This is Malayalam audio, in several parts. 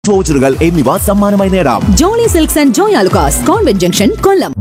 വോച്ചറുകൾ എന്നിവ സമ്മാനമായി നേടാം Jolly Silks and Joy Alukkas convent junction Kollam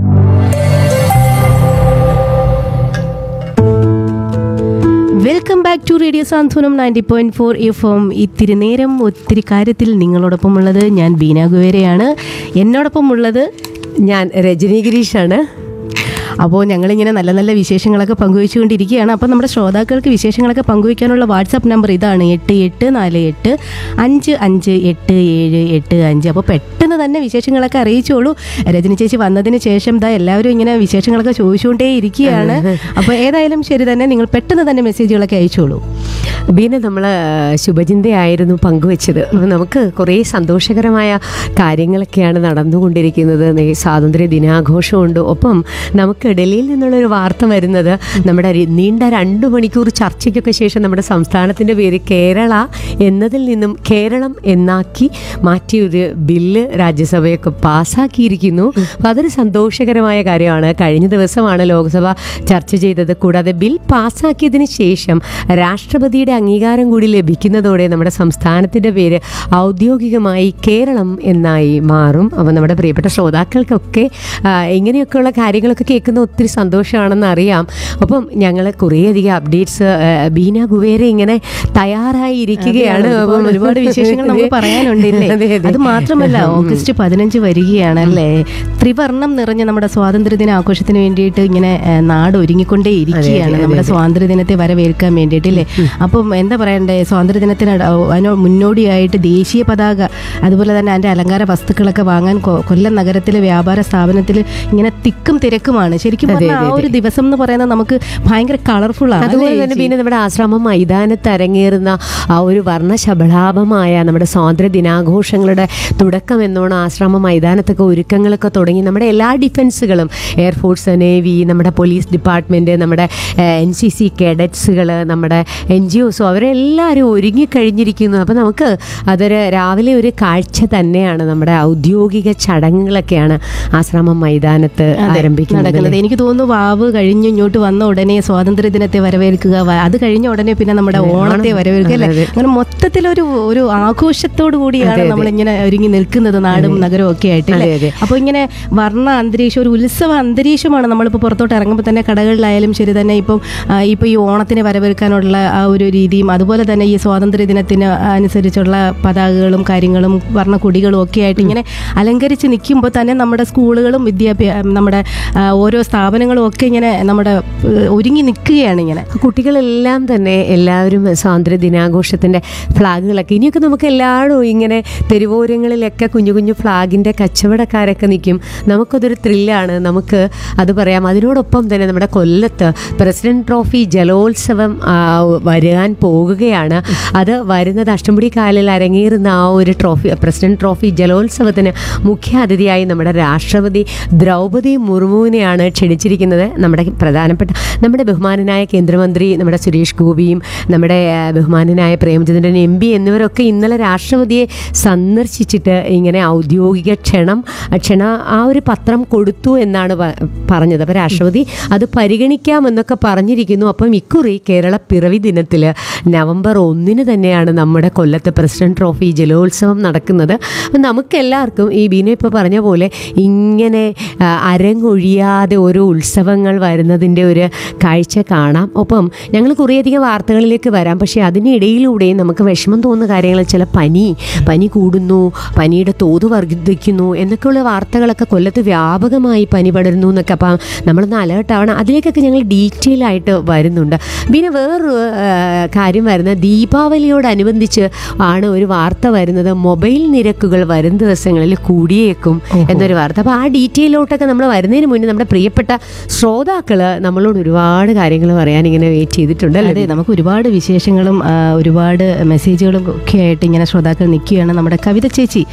welcome back to radio Santhwanam ninety point four F M ഇത്തിരി നേരം ഒത്തിരി കാര്യത്തിൽ നിങ്ങളോടൊപ്പം ഉള്ളത് ഞാൻ ബീന ഗുവേരയാണ് എന്നോടൊപ്പം ഉള്ളത് ഞാൻ രജനി ഗിരീഷാണ് അപ്പോൾ ഞങ്ങളിങ്ങനെ നല്ല നല്ല വിശേഷങ്ങളൊക്കെ പങ്കുവെച്ചുകൊണ്ടിരിക്കുകയാണ് അപ്പോൾ നമ്മുടെ ശ്രോതാക്കൾക്ക് വിശേഷങ്ങളൊക്കെ പങ്കുവയ്ക്കാനുള്ള വാട്സാപ്പ് നമ്പർ ഇതാണ് എട്ട് എട്ട് നാല് എട്ട് അഞ്ച് അഞ്ച് എട്ട് ഏഴ് എട്ട് അഞ്ച് അപ്പോൾ പെട്ടെന്ന് തന്നെ വിശേഷങ്ങളൊക്കെ അറിയിച്ചോളൂ രജനി ചേച്ചി വന്നതിന് ശേഷം ദാ എല്ലാവരും ഇങ്ങനെ വിശേഷങ്ങളൊക്കെ ചോദിച്ചുകൊണ്ടേ ഇരിക്കുകയാണ് അപ്പോൾ ഏതായാലും ശരി തന്നെ നിങ്ങൾ പെട്ടെന്ന് തന്നെ മെസ്സേജുകളൊക്കെ അയച്ചോളൂ ബീന നമ്മൾ ശുഭചിന്തയായിരുന്നു പങ്കുവെച്ചത് അപ്പോൾ നമുക്ക് കുറേ സന്തോഷകരമായ കാര്യങ്ങളൊക്കെയാണ് നടന്നുകൊണ്ടിരിക്കുന്നത് നേ- സ്വാതന്ത്ര്യ ദിനാഘോഷമുണ്ട് ഒപ്പം നമുക്ക് ഡൽഹിയിൽ നിന്നുള്ളൊരു വാർത്ത വരുന്നത് നമ്മുടെ രി- നീണ്ട രണ്ട് മണിക്കൂർ ചർച്ചയ്ക്കൊക്കെ ശേഷം നമ്മുടെ സംസ്ഥാനത്തിൻ്റെ പേര് കേരള എന്നതിൽ നിന്നും കേരളം എന്നാക്കി മാറ്റിയൊരു ബില്ല് രാജ്യസഭയൊക്കെ പാസ്സാക്കിയിരിക്കുന്നു അപ്പോൾ അതൊരു സന്തോഷകരമായ കാര്യമാണ് കഴിഞ്ഞ ദിവസമാണ് ലോക്സഭ ചർച്ച ചെയ്തത് കൂടാതെ ബിൽ പാസ്സാക്കിയതിന് ശേഷം രാഷ്ട്രപതിയുടെ അംഗീകാരം കൂടി ലഭിക്കുന്നതോടെ നമ്മുടെ സംസ്ഥാനത്തിൻ്റെ പേര് ഔദ്യോഗികമായി കേരളം എന്നായി മാറും അപ്പോൾ നമ്മുടെ പ്രിയപ്പെട്ട ശ്രോതാക്കൾക്കൊക്കെ ആ, ഇങ്ങനെയൊക്കെയുള്ള കാര്യങ്ങളൊക്കെ കേൾക്കുന്ന ഒത്തിരി സന്തോഷമാണെന്ന് അറിയാം അപ്പം ഞങ്ങൾ കുറേയധികം അപ്ഡേറ്റ്സ് ബീന കുവേര ഇങ്ങനെ തയ്യാറായി ഇരിക്കുകയാണ് അതെ, ഒരുപാട് അപ്പം ഒരുപാട് വിശേഷങ്ങൾ നമുക്ക് പറയാനുണ്ടല്ലേ അതെ, അതെ. അത് മാത്രമല്ല ഓഗസ്റ്റ് പതിനഞ്ച് വരികയാണല്ലേ ത്രിവർണം നിറഞ്ഞ നമ്മുടെ സ്വാതന്ത്ര്യദിന ആഘോഷത്തിന് വേണ്ടിയിട്ട് ഇങ്ങനെ ഏഹ്, നാട് ഒരുങ്ങിക്കൊണ്ടേ ഇരിക്കുകയാണ് അതെ, നമ്മുടെ അതെ. സ്വാതന്ത്ര്യദിനത്തെ വരവേൽക്കാൻ വേണ്ടിയിട്ടില്ലേ അപ്പം എന്താ പറയണ്ടേ സ്വാതന്ത്ര്യദിനത്തിന് അട- അതിനോ മുന്നോടിയായിട്ട് ദേശീയ പതാക അതുപോലെ തന്നെ അതിന്റെ അലങ്കാര വസ്തുക്കളൊക്കെ വാങ്ങാൻ കൊ- കൊല്ലം നഗരത്തിലെ വ്യാപാര സ്ഥാപനത്തിൽ ഇങ്ങനെ തിക്കും തിരക്കുമാണ് ശരിക്കും അതെ, പറഞ്ഞാൽ ആ അതെ, ഒരു ദിവസം എന്ന് പറയുന്നത് നമുക്ക് ഭയങ്കര കളർഫുൾ ആണ് അതുപോലെ അല്ലേ തന്നെ ചേച്ചി? പിന്നെ നമ്മുടെ ആശ്രമം മൈതാനത്ത് അരങ്ങേറുന്ന ആ ഒരു വർണ്ണശബളാപമായ നമ്മുടെ സ്വാതന്ത്ര്യ ദിനാഘോഷങ്ങളുടെ തുടക്കം എന്നോണം ആശ്രമ മൈതാനത്തൊക്കെ ഒരുക്കങ്ങളൊക്കെ തുടങ്ങി നമ്മുടെ എല്ലാ ഡിഫൻസുകളും എയർഫോഴ്സ് നേവി നമ്മുടെ പോലീസ് ഡിപ്പാർട്ട്മെൻറ്റ് നമ്മുടെ എൻ സി സി കേഡറ്റ്സുകൾ നമ്മുടെ എൻ ജി ഒസും അവരെല്ലാവരും ഒരുങ്ങിക്കഴിഞ്ഞിരിക്കുന്നു അപ്പോൾ നമുക്ക് അതൊരു രാവിലെ ഒരു കാഴ്ച തന്നെയാണ് നമ്മുടെ ഔദ്യോഗിക ചടങ്ങുകളൊക്കെയാണ് ആശ്രമം മൈതാനത്ത് അതെ, ആരംഭിക്കുന്നത് നടക്കുന്നത് എനിക്ക് തോന്നുന്നു വാവ് കഴിഞ്ഞ് ഇങ്ങോട്ട് വന്ന ഉടനെ സ്വാതന്ത്ര്യ ദിനത്തെ വരവേൽക്കുക വ- അത് കഴിഞ്ഞ ഉടനെ പിന്നെ നമ്മുടെ ഓണത്തെ വരവേൽക്കുക അല്ലേ അതെ. അങ്ങനെ മൊത്തത്തിലൊരു ഒരു ആഘോഷത്തോടു കൂടിയാണ് അതെ, അതെ. നമ്മൾ ഇങ്ങനെ ഒരുങ്ങി നിൽക്കുന്നത് നാടും നഗരവും ഒക്കെ ആയിട്ട് അതെ, അതെ. അപ്പോൾ ഇങ്ങനെ വർണ്ണ അന്തരീക്ഷം ഒരു ഉത്സവ അന്തരീക്ഷമാണ് നമ്മളിപ്പോൾ പുറത്തോട്ട് ഇറങ്ങുമ്പോൾ തന്നെ കടകളിലായാലും ശരി തന്നെ ഇപ്പം ആ, ഇപ്പോൾ ഈ ഓണത്തിന് വരവേൽക്കാനുള്ള ആ ഒരു രീതിയും അതുപോലെ തന്നെ ഈ സ്വാതന്ത്ര്യ ദിനത്തിന് അനുസരിച്ചുള്ള പതാകകളും കാര്യങ്ങളും വർണ്ണക്കൊടികളും ഒക്കെ ആയിട്ട് ഇങ്ങനെ അലങ്കരിച്ച് നിൽക്കുമ്പോൾ തന്നെ നമ്മുടെ സ്കൂളുകളും വിദ്യാഭ്യാസ നമ്മുടെ ആ, ഓരോ സ്ഥാപനങ്ങളും ഒക്കെ ഇങ്ങനെ നമ്മുടെ ഏഹ്, ഒരുങ്ങി നിൽക്കുകയാണ് ഇങ്ങനെ കുട്ടികളെല്ലാം തന്നെ എല്ലാവരും സ്വാതന്ത്ര്യ ദിനാഘോഷത്തിൻ്റെ ഫ്ലാഗുകളൊക്കെ ഇനിയൊക്കെ നമുക്ക് എല്ലായിടും ഇങ്ങനെ തെരുവോരങ്ങളിലൊക്കെ കുഞ്ഞു കുഞ്ഞു ഫ്ലാഗിൻ്റെ കച്ചവടക്കാരൊക്കെ നിൽക്കും നമുക്കതൊരു ത്രില്ലാണ് നമുക്ക് അത് പറയാം അതിനോടൊപ്പം തന്നെ നമ്മുടെ കൊല്ലത്ത് പ്രസിഡന്റ് ട്രോഫി ജലോത്സവം ആ, വരാൻ പോകുകയാണ് അത് വരുന്നത് അഷ്ടമുടി കായലിൽ അരങ്ങേറുന്ന ആ ഒരു ട്രോഫി പ്രസിഡന്റ് ട്രോഫി ജലോത്സവത്തിന് മുഖ്യ അതിഥിയായി നമ്മുടെ രാഷ്ട്രപതി ദ്രൗപദി മുർമുവിനെയാണ് ക്ഷണിച്ചിരിക്കുന്നത് നമ്മുടെ പ്രധാനപ്പെട്ട നമ്മുടെ ബഹുമാനനായ കേന്ദ്രമന്ത്രി നമ്മുടെ സുരേഷ് ഗോപിയും നമ്മുടെ ആ, ബഹുമാനനായ പ്രേമചന്ദ്രൻ എം പി എന്നിവരൊക്കെ ഇന്നലെ രാഷ്ട്രപതിയെ സന്ദർശിച്ചിട്ട് ഇങ്ങനെ ഔദ്യോഗിക ക്ഷണം ക്ഷണ ആ ഒരു പത്രം കൊടുത്തു എന്നാണ് പ- പറഞ്ഞത് അപ്പോൾ രാഷ്ട്രപതി അത് പരിഗണിക്കാമെന്നൊക്കെ പറഞ്ഞിരിക്കുന്നു അപ്പം ഇക്കുറി കേരള പിറവി ദിനത്തിൽ നവംബർ ഒന്നിന് തന്നെയാണ് നമ്മുടെ കൊല്ലത്ത് പ്രസിഡന്റ് ട്രോഫി ജലോത്സവം നടക്കുന്നത് അപ്പം നമുക്കെല്ലാവർക്കും ഈ ബീന ഇപ്പോൾ പറഞ്ഞ പോലെ ഇങ്ങനെ ആ, അരങ്ങൊഴിയാതെ ഓരോ ഉത്സവങ്ങൾ വരുന്നതിൻ്റെ ഒരു കാഴ്ച കാണാം ഒപ്പം ഞങ്ങൾ കുറേയധികം വാർത്തകളിലേക്ക് വരാം പക്ഷേ അതിനിടയിലൂടെയും നമുക്ക് വിഷമം തോന്നുന്ന കാര്യങ്ങൾ ചില പനി പനി കൂടുന്നു പനിയുടെ തോത് വർദ്ധിക്കുന്നു എന്നൊക്കെയുള്ള വാർത്തകളൊക്കെ കൊല്ലത്ത് വ്യാപകമായി പനി പടരുന്നു എന്നൊക്കെ അപ്പം നമ്മളൊന്ന് അലേർട്ട് ആവണം അതിലേക്കൊക്കെ ഞങ്ങൾ ഡീറ്റെയിൽ ആയിട്ട് വരുന്നുണ്ട് പിന്നെ വേറൊരു ആ, കാര്യം വരുന്നത് ദീപാവലിയോടനുബന്ധിച്ച് ആണ് ഒരു വാർത്ത വരുന്നത് മൊബൈൽ നിരക്കുകൾ വരും ദിവസങ്ങളിൽ കൂടിയേക്കും എന്നൊരു വാർത്ത അപ്പോൾ ആ ഡീറ്റെയിലോട്ടൊക്കെ നമ്മൾ വരുന്നതിന് മുന്നേ നമ്മുടെ പ്രിയപ്പെട്ട ശ്രോതാക്കൾ നമ്മളോട് ഒരുപാട് കാര്യങ്ങൾ പറയാൻ ഇങ്ങനെ വെയിറ്റ് ചെയ്തിട്ടുണ്ട് അതെ അല്ലേ നമുക്ക് ഒരുപാട് വിശേഷങ്ങളും ആ, ഒരുപാട് മെസ്സേജുകളും ഒക്കെ ആയിട്ട് ഇങ്ങനെ ശ്രോതാക്കൾ നിൽക്കുകയാണ് നമ്മുടെ കവിത ചേച്ചി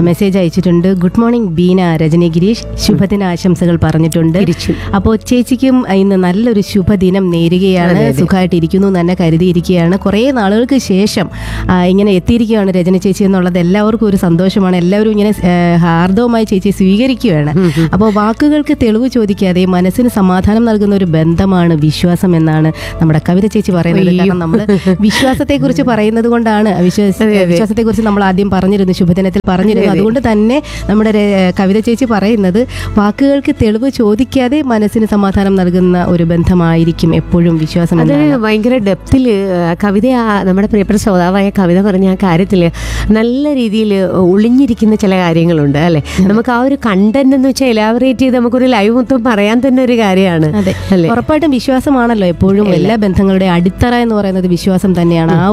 മെസ്സേജ് അയച്ചിട്ടുണ്ട് ഗുഡ് മോർണിംഗ് ബീന രജനി ഗിരീഷ് ശുഭദിന ആശംസകൾ പറഞ്ഞിട്ടുണ്ട് തിരിച്ചും. അപ്പോൾ ചേച്ചിക്കും ഇന്ന് നല്ലൊരു ശുഭദിനം നേരുകയാണ് സുഖമായിട്ടിരിക്കുന്നു എന്ന് തന്നെ കരുതിയിരിക്കുകയാണ് കുറേ നാളുകൾക്ക് ശേഷം ആ, ഇങ്ങനെ എത്തിയിരിക്കുകയാണ് രജനി ചേച്ചി എന്നുള്ളത് എല്ലാവർക്കും ഒരു സന്തോഷമാണ് എല്ലാവരും ഇങ്ങനെ ആ, ഹാർദവമായി ചേച്ചി സ്വീകരിക്കുകയാണ് അപ്പോൾ വാക്കുകൾക്ക് തെളിവ് ചോദിക്കാതെ മനസ്സിന് സമാധാനം നൽകുന്ന ഒരു ബന്ധമാണ് വിശ്വാസം എന്നാണ് നമ്മുടെ കവിത ചേച്ചി പറയുന്നത് കാരണം നമ്മൾ വിശ്വാസത്തെ കുറിച്ച് പറയുന്നത് കൊണ്ടാണ് വിശ്വാസ വിശ്വാസത്തെ കുറിച്ച് നമ്മൾ ആദ്യം പറഞ്ഞിരുന്നു ശുഭദിനത്തിൽ പറഞ്ഞിരുന്നു അതുകൊണ്ട് തന്നെ നമ്മുടെ രെ- കവിത ചേച്ചി പറയുന്നത് വാക്കുകൾക്ക് തെളിവ് ചോദിക്കാതെ മനസ്സിന് സമാധാനം നൽകുന്ന ഒരു ബന്ധമായിരിക്കും എപ്പോഴും വിശ്വാസം അത് എന്നാണ്. ഭയങ്കര ഡെപ്തിൽ കവിത ആ- നമ്മുടെ പ്രിയപ്പെട്ട ശ്രോതാവായ കവിത പറഞ്ഞ ആ കാര്യത്തിൽ നല്ല രീതിയിൽ ഒളിഞ്ഞിരിക്കുന്ന ചില കാര്യങ്ങളുണ്ട് അല്ലെ നമുക്ക് ആ ഒരു കണ്ടന്റ് എന്ന് വെച്ചാൽ എലാബറേറ്റ് ചെയ്ത് നമുക്കൊരു ലൈവ് മൊത്തം പറയാൻ തന്നെ ഒരു കാര്യമാണ് അതെ അല്ലേ ഉറപ്പായിട്ടും വിശ്വാസമാണല്ലോ എപ്പോഴും എല്ലാ ബന്ധങ്ങളുടെ അടിത്തറ എന്ന് പറയുന്നത് വിശ്വാസം തന്നെയാണ് ആ